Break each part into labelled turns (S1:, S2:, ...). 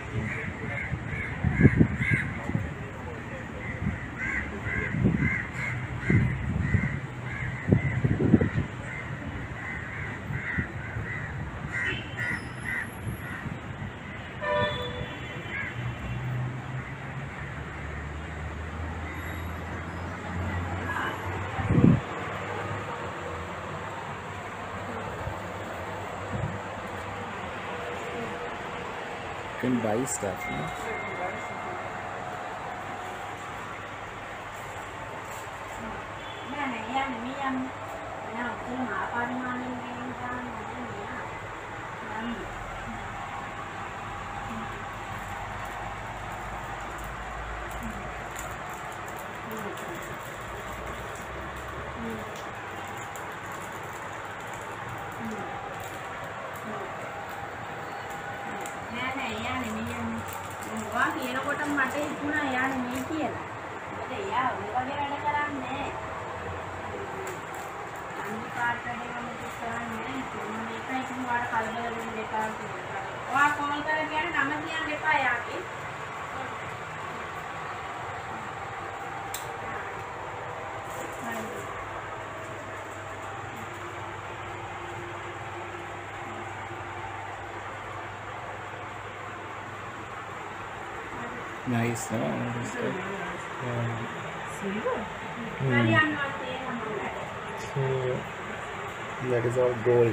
S1: You can buy stuff. No?
S2: Mẹ này em này mi em nào cứ mà ba đi mang lên cái ra này cái gì á Em Nè này ya này mi em Gua kira kota mata itu na ya này mi kira Ada ya, mereka dia ada karam ne అన్ని పాటలు ఏమైనా చూస్తారని మనం ఎక్కడ ఇప్పుడు వాడు కలబలు పెట్టాల్సి వా కోమల్ కలకి అని నమ్మకి అని చెప్పాయాకి
S1: Nice, no? That's good. Yeah.
S2: మరి అన్న అంటే నమ్మాలి
S1: So that is all gold.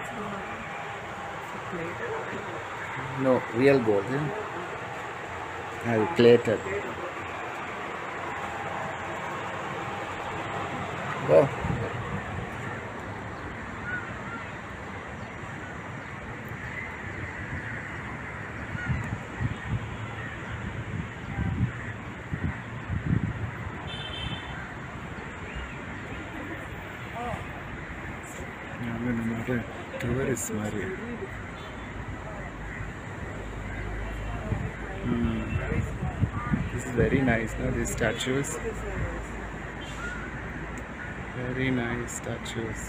S1: No, real gold. Yeah? Uh, plated. Go. அது நம்ம டூரிஸ்ட் மாதிரி This is very nice, no? These statues. Very nice statues.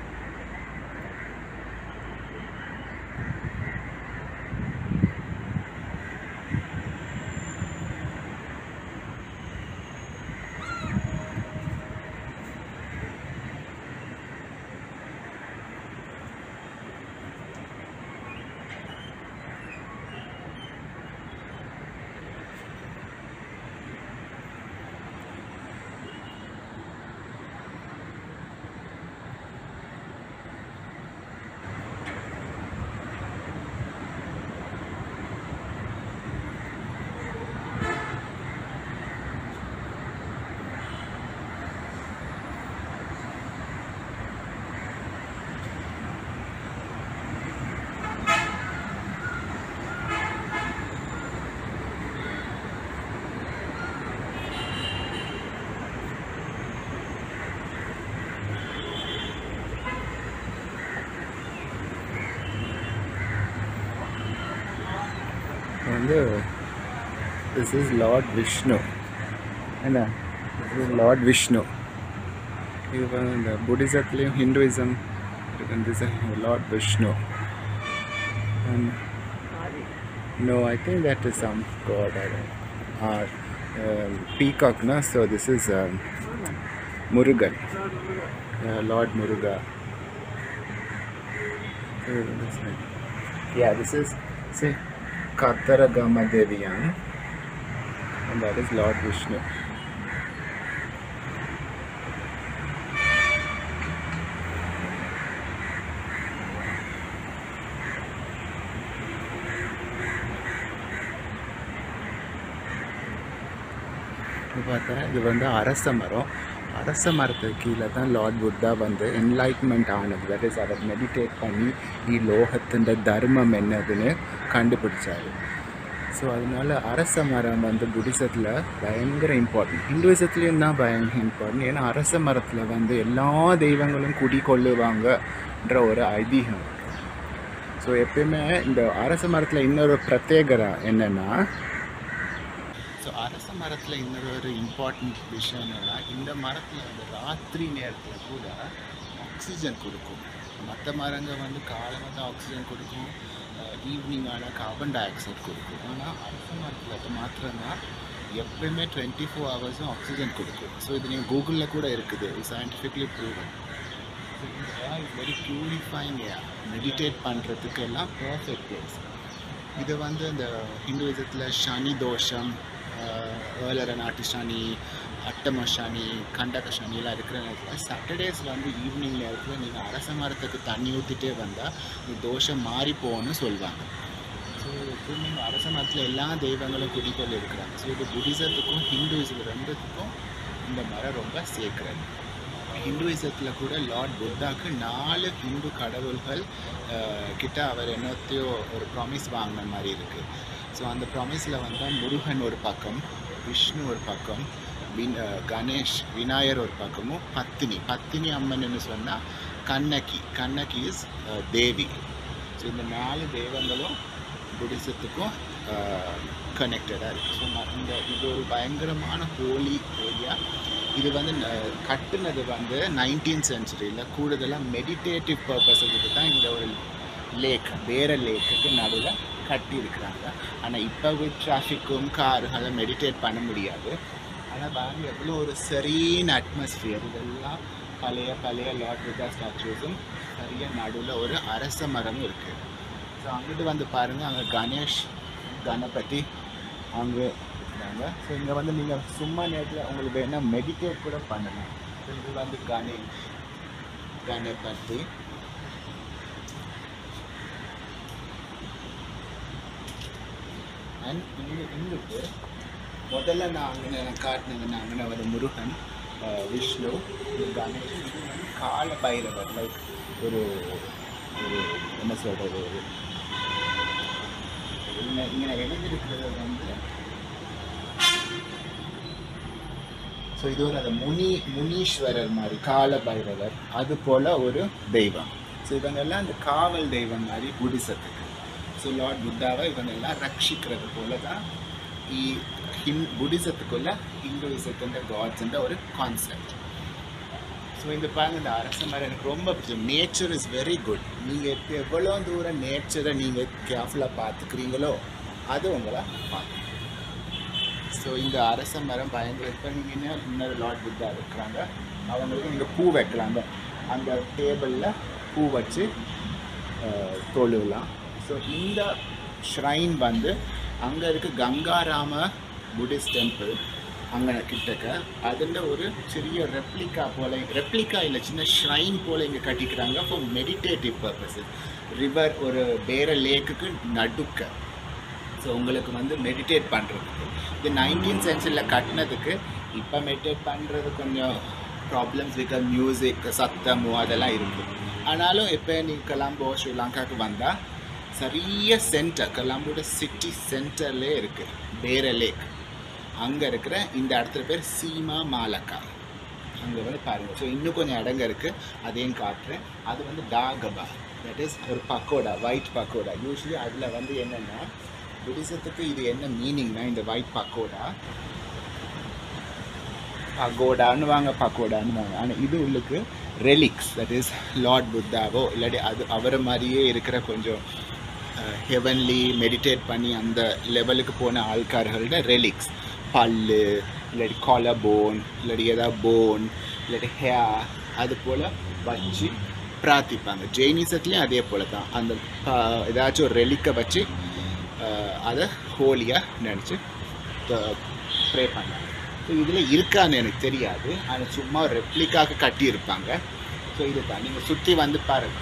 S1: வந்து திஸ் இஸ் லார்ட் விஷ்ணு என்ன this is Lord Vishnu இது வந்து இந்த புத்திசத்துலேயும் ஹிந்துயிசம் இருக்கு this Lord Vishnu and No, I think that is some god or, or um, peacock, no? So this is um, Murugan, uh, Lord Muruga. Uh, this one. Yeah, this is say Kataragama Deviyan, and that is Lord Vishnu. இது பார்த்தா இது வந்து அரச மரம் அரச மரத்துக்கு கீழே தான் லார்ட் புத்தா வந்து என்லைட்மெண்ட் ஆனது தட் இஸ் அவர் மெடிடேட் பண்ணி ഈ ലോകത്തിൻ്റെ ധർമ്മം എന്നതിന് കണ്ടുപിടിച്ചാரு ஸோ அதனால அரச மரம் வந்து புத்திசத்தில் பயங்கர இம்பார்ட்டன்ட் ஹிந்துவிசத்துலேயும் தான் பயங்கர இம்பார்ட்டன்ட் ஏன்னா அரச மரத்தில் வந்து எல்லா தெய்வங்களும் குடிக்கொள்ளுவாங்கன்ற ஒரு ஐதீகம் ஸோ எப்பயுமே இந்த அரச மரத்தில் இன்னொரு பிரத்யேகரா என்னென்னா ஸோ அரச மரத்தில் இன்னொரு ஒரு இம்பார்ட்டன்ட் விஷயம் என்னென்னா இந்த மரத்தில் வந்து ராத்திரி நேரத்தில் கூட ஆக்சிஜன் கொடுக்கும் மற்ற மரங்கள் வந்து காலமாக தான் ஆக்சிஜன் கொடுக்கும் ஈவினிங்கான கார்பன் டை ஆக்சைடு கொடுக்கும் ஆனால் அரச மரத்தில் மாத்திரம்தான் எப்பயுமே டுவெண்ட்டி ஃபோர் ஹவர்ஸும் ஆக்சிஜன் கொடுக்கும் ஸோ இது நீங்கள் கூகுளில் கூட இருக்குது சயின்டிஃபிக்லி ப்ரூவன் இந்த air is very purifying air meditate பண்ணுறதுக்கு எல்லாம் பர்ஃபெக்ட் பிளேஸ் இது வந்து இந்த ஹிந்துவிசத்தில் சனி தோஷம் ஏழரை நாட்டு சனி அட்டம சனி கண்டக சனிலாம் இருக்கிற நேரத்தில் சாட்டர்டேஸில் வந்து ஈவினிங் நேரத்தில் நீங்கள் அரச மரத்துக்கு தண்ணி ஊற்றிட்டே வந்தால் இந்த தோஷம் மாறி போகும்னு சொல்லுவாங்க ஸோ நீங்கள் அரச மரத்தில் எல்லா தெய்வங்களும் குடிக்கொள்ள இருக்கிறாங்க ஸோ இது புத்திசத்துக்கும் ஹிந்துவிசம் ரெண்டுத்துக்கும் இந்த மரம் ரொம்ப சேர்க்குறது ஹிந்துவிசத்தில் கூட லார்ட் புத்தாக்கு நாலு ஹிந்து கடவுள்கள் அஹ், கிட்ட அவர் என்னத்தையோ ஒரு ப்ராமிஸ் வாங்கின மாதிரி இருக்குது ஸோ அந்த ப்ராமிஸில் வந்து முருகன் ஒரு பக்கம் விஷ்ணு ஒரு பக்கம் வின் அஹ், கணேஷ் விநாயகர் ஒரு பக்கமும் பத்தினி பத்தினி அம்மன்னு சொன்னால் கண்ணகி கண்ணகி இஸ் தேவி ஸோ இந்த நாலு தெய்வங்களும் புத்திசத்துக்கும் கனெக்டடாக இருக்குது ஸோ இந்த இது ஒரு பயங்கரமான ஹோலி ஏரியா இது வந்து ந- கட்டுனது வந்து நைன்டீன் சென்ச்சுரியில் கூடுதலாக மெடிடேட்டிவ் பர்பஸுக்கு தான் இந்த ஒரு லேக் வேற லேக்குக்கு நடுவில் கட்டி இருக்கிறாங்க ஆனால் இப்போ வித் டிராஃபிக்கும் காருகளை மெடிடேட் பண்ண முடியாது ஆனால் பாருங்க எவ்வளோ ஒரு செரீன் அட்மாஸ்பியர் இதெல்லாம் பழைய பழைய லார்ட் புத்தா ஸ்டாச்சுஸும் சரியாக நடுவில் ஒரு அரச மரமும் இருக்குது ஸோ அங்கிட்டு வந்து பாருங்கள் அங்கே கணேஷ் கணபதி அங்கே இருக்கிறாங்க ஸோ இங்கே வந்து நீங்கள் சும்மா நேரத்தில் உங்களுக்கு வேணால் மெடிடேட் கூட பண்ணலாம் ஸோ இது வந்து கணேஷ் கணபதி அண்ட் இங்கே இங்கிட்டு முதல்ல நான் அங்கே நான் காட்டினது நான் அங்கே ஒரு முருகன் அஹ், விஷ்ணு இது கணேஷ் இது வந்து கால பைரவர் லைக் ஒரு ஒரு என்ன சொல்கிறது ஒரு இங்கே இங்கே எழுதியிருக்கிறது வந்து ஸோ இது ஒரு அந்த முனி முனீஸ்வரர் மாதிரி கால பைரவர் அது போல் ஒரு தெய்வம் ஸோ இவங்கெல்லாம் அந்த காவல் தெய்வம் மாதிரி புடிசத்துக்கு ஸோ லார்ட் புத்தாவை இவங்க எல்லாம் ரட்சிக்கிறது போல தான் ഈ ഹിൻ ബുദ്ധിസத்துக்குள்ள ஹிந்துவிசத்திൻ്റെ காட்ஸ்ன்ற ஒரு கான்செப்ட் ஸோ இந்த பாருங்க இந்த அரச மரம் எனக்கு ரொம்ப பிடிச்சது நேச்சர் இஸ் வெரி குட் நீங்கள் எவ்வளோ தூரம் நேச்சரை நீங்கள் கேர்ஃபுல்லாக பார்த்துக்கிறீங்களோ அது உங்களை பார்க்கும் ஸோ இந்த அரச மரம் பயங்கர இப்போ நீங்கள் என்ன இன்னொரு லார்ட் புத்தா இருக்கிறாங்க அவங்களுக்கு நீங்கள் பூ வைக்கலாங்க அந்த டேபிளில் பூ வச்சு அஹ், தொழுவலாம் ஸோ இந்த ஷ்ரைன் வந்து அங்கே இருக்க கங்காராம புத்திஸ்ட் டெம்பிள் அங்கே கிட்டக்க அதில் ஒரு சிறிய ரெப்ளிகா போல ரெப்ளிகா இல்லை சின்ன ஷ்ரைன் போல இங்கே கட்டிக்கிறாங்க ஃபார் மெடிடேட்டிவ் பர்பஸஸ் ரிவர் ஒரு வேற லேக்குக்கு நடுக்க ஸோ உங்களுக்கு வந்து மெடிடேட் பண்ணுறதுக்கு இது நைன்டீன் சென்ச்சுரியில் கட்டினதுக்கு இப்போ மெடிடேட் பண்ணுறது கொஞ்சம் ப்ராப்ளம்ஸ் பிகாஸ் மியூசிக் சத்தமோ அதெல்லாம் இருக்குது ஆனாலும் இப்போ நீ கொலம்போ ஸ்ரீலங்காவுக்கு வந்தால் சரிய சென்டர் கொலம்போட சிட்டி சென்டர்லேயே இருக்குது பேர லேக் அங்கே இருக்கிற இந்த இடத்துல பேர் சீமா மாலக்கா அங்கே வந்து பாருங்கள் ஸோ இன்னும் கொஞ்சம் இடங்க இருக்குது அதையும் காட்டுறேன் அது வந்து டாகபா தட் இஸ் ஒரு பக்கோடா ஒயிட் பக்கோடா யூஸ்வலி அதில் வந்து என்னென்னா புத்திசத்துக்கு இது என்ன மீனிங்னா இந்த ஒயிட் பக்கோடா பகோடான்னு வாங்க பக்கோடான்னு வாங்க ஆனால் இது உள்ளுக்கு ரெலிக்ஸ் தட் இஸ் லார்ட் புத்தாவோ இல்லாட்டி அது அவரை மாதிரியே இருக்கிற கொஞ்சம் ஹெவன்லி மெடிடேட் பண்ணி அந்த லெவலுக்கு போன ஆள்கார்களோட ரெலிக்ஸ் பல்லு இல்லாட்டி கொலை போன் இல்லாட்டி ஏதாவது போன் இல்லாட்டி ஹேர் அது போல் வச்சு பிரார்த்திப்பாங்க ஜெயினிசத்துலேயும் அதே போல் தான் அந்த ப- ஏதாச்சும் ஒரு ரெலிக்கை வச்சு அஹ், அதை ஹோலியாக நினச்சி ப்ரே பண்ணாங்க ஸோ இதில் இருக்கான்னு எனக்கு தெரியாது ஆனால் சும்மா ஒரு ரெப்ளிக்காக கட்டியிருப்பாங்க ஸோ இது தான் நீங்கள் சுற்றி வந்து பாருங்க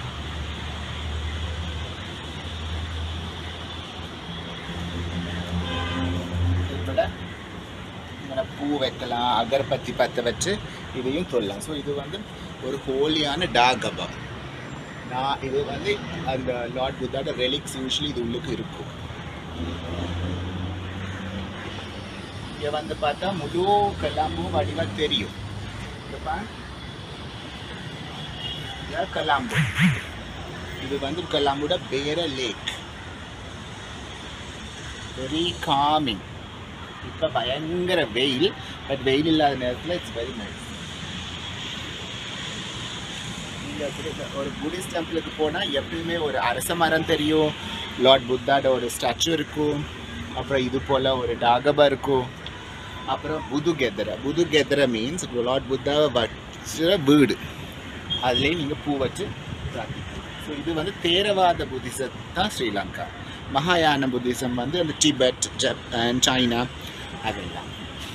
S1: இதோட இங்கே பூ வைக்கலாம் அகர்பத்தி பற்ற வச்சு இதையும் சொல்லலாம் ஸோ இது வந்து ஒரு ஹோலியான டாகபா நான் இது வந்து அந்த லார்ட் புத்தாட ரெலிக்ஸ் யூஸ்வலி இது உள்ளுக்கு இருக்கும் இங்கே வந்து பார்த்தா முழு கலாம்பும் வடிவாக தெரியும் இந்த பாரு. இதான் கலாம்பு இது வந்து கலாம்போட பேர லேக் வெரி காமிங் இப்போ பயங்கர வெயில் பட் வெயில் இல்லாத நேரத்தில் இட்ஸ் வெரி நைஸ் நீங்கள் ஒரு புத்திஸ்ட் டெம்பிளுக்கு போனால் எப்பயுமே ஒரு அரச மரம் தெரியும் லார்ட் புத்தாட ஒரு ஸ்டாச்சு இருக்கும் அப்புறம் இது போல் ஒரு டாகபா இருக்கும் அப்புறம் புது கெதரை புது கெதரை மீன்ஸ் லார்ட் புத்தாவை வச்ச வீடு அதுலேயும் நீங்கள் பூ வச்சு பிரார்த்திக்கலாம் ஸோ இது வந்து தேரவாத புத்திசம் தான் ஸ்ரீலங்கா மகாயான புத்திசம் வந்து அந்த டிபெட் ஜப்பான் சைனா அதெல்லாம்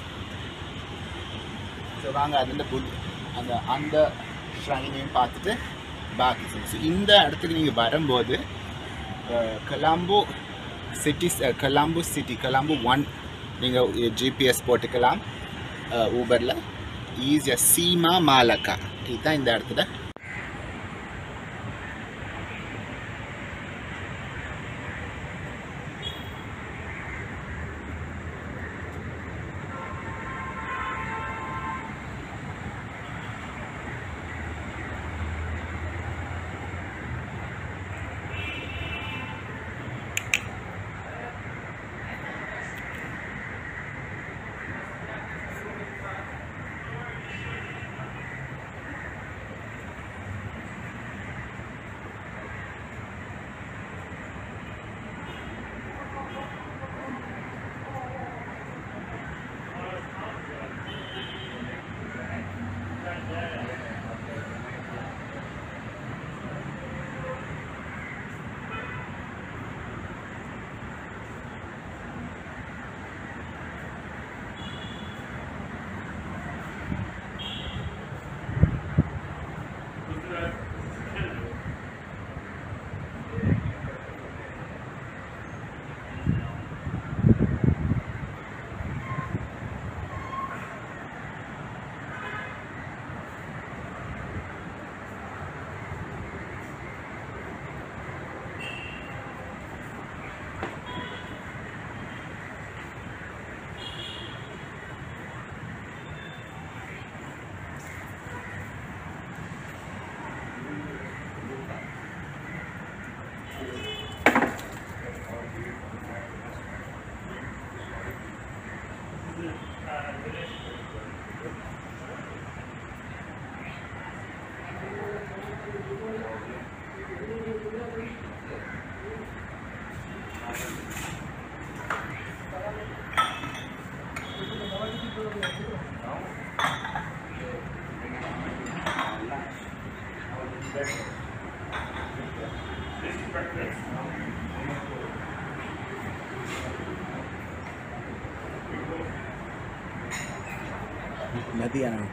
S1: ஸோ வாங்க அதில் புத் அந்த அந்த ஷ்ரைனையும் பார்த்துட்டு பாக்கி சொல்லு ஸோ இந்த இடத்துக்கு நீங்கள் வரும்போது ah, Colombo cities Colombo city Colombo one நீங்கள் ஜிபிஎஸ் போட்டுக்கலாம் ஊபரில் ஈஸியாக சீமா மாலக்கா இதுதான் இந்த இடத்துல மதியானம்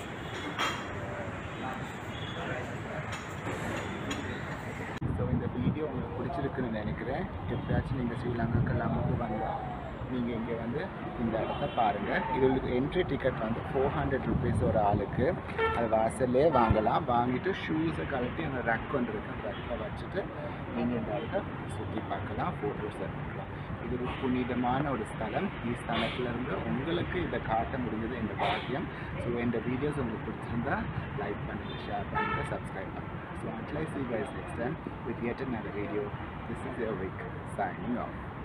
S1: ஸோ இந்த வீடியோ உங்களுக்கு பிடிச்சிருக்குன்னு நினைக்கிறேன் எப்படியாச்சும் நீங்கள் ஸ்ரீலங்கா கலாமுக்கு வந்தால் நீங்கள் இங்கே வந்து இந்த இடத்த பாருங்கள் இது என்ட்ரி டிக்கெட் வந்து ஃபோர் ஹண்ட்ரட் ருபீஸ் ஒரு ஆளுக்கு அது வாசல்லே வாங்கலாம் வாங்கிட்டு ஷூஸை கழட்டி அந்த ரக் ஒன்று இருக்கு அந்த ரக்கில் வச்சுட்டு நீங்கள் இந்த இடத்த சுற்றி பார்க்கலாம் ஃபோட்டோஸ் எடுத்துக்கலாம் இது ஒரு புனிதமான ஒரு ஸ்தலம் இந்த ஸ்தலத்திலேருந்து உங்களுக்கு இதை காட்ட முடிஞ்சது இந்த பாக்கியம் ஸோ இந்த வீடியோஸ் உங்களுக்கு பிடிச்சிருந்தா லைக் பண்ணுங்கள் ஷேர் பண்ணுங்கள் சப்ஸ்கிரைப் பண்ணுங்கள் So until I see you guys next time with yet another video, this is your Vic signing off.